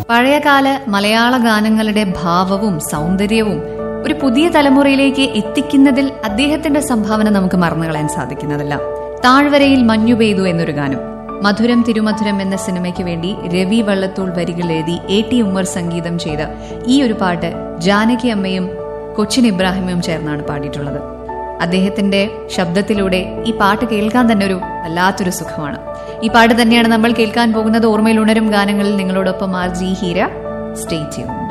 പഴയകാല മലയാള ഗാനങ്ങളുടെ ഭാവവും സൗന്ദര്യവും ഒരു പുതിയ തലമുറയിലേക്ക് എത്തിക്കുന്നതിൽ അദ്ദേഹത്തിന്റെ സംഭാവന നമുക്ക് മറന്നുകളയാൻ സാധിക്കുന്നതല്ല താഴ്വരയിൽ മഞ്ഞു പെയ്തു എന്നൊരു ഗാനം മധുരം തിരുമധുരം എന്ന സിനിമയ്ക്ക് വേണ്ടി രവി വള്ളത്തോൾ വരികൾ എഴുതി എ ടി ഉമ്മർ സംഗീതം ചെയ്ത ഈ ഒരു പാട്ട് ജാനകി അമ്മയും കൊച്ചിൻ ഇബ്രാഹിമും ചേർന്നാണ് പാടിയിട്ടുള്ളത് അദ്ദേഹത്തിന്റെ ശബ്ദത്തിലൂടെ ഈ പാട്ട് കേൾക്കാൻ തന്നെ ഒരു വല്ലാത്തൊരു സുഖമാണ് ഈ പാട്ട് തന്നെയാണ് നമ്മൾ കേൾക്കാൻ പോകുന്നത് ഓർമ്മയിൽ ഉണരും ഗാനങ്ങളിൽ നിങ്ങളോടൊപ്പം R G Heera stay tune